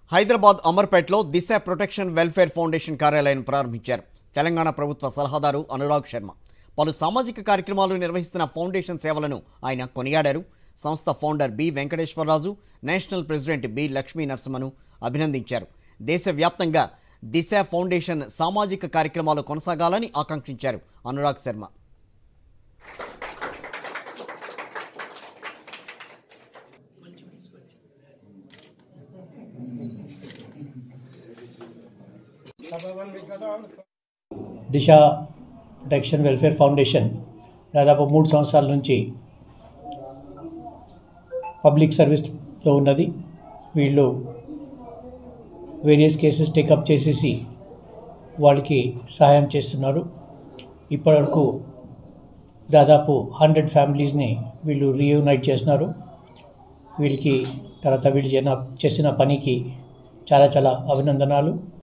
హైదరాబాద్ అమర్పేటలో Disha protection welfare foundation కార్యాలయం ప్రారంభించారు తెలంగాణ ప్రభుత్వ సలహాదారు అనురాగ్ శర్మ పలు సామాజిక కార్యక్రమాలు నిర్వహిస్తున్న ఫౌండేషన్ సేవలను ఆయన కొనియాడారు సంస్థ founder B Venkateswararaju national president B Lakshmi నరసింహను అభినందించారు దేశవ్యాప్తంగా దిశ ఫౌండేషన్ సామాజిక కార్యక్రమాలు కొనసాగాలని ఆకాంక్షించారు Anurag Sharma Disha protection welfare foundation దాదాపు మూడు సంవత్సరాల నుంచి పబ్లిక్ సర్వీస్లో ఉన్నది వీళ్ళు వేరియస్ కేసెస్ టేకప్ చేసేసి వాళ్ళకి సహాయం చేస్తున్నారు ఇప్పటివరకు దాదాపు హండ్రెడ్ ఫ్యామిలీస్ని వీళ్ళు రీయూనైట్ చేస్తున్నారు వీళ్ళకి తర్వాత వీళ్ళు చేసిన చేసిన పనికి చాలా చాలా అభినందనాలు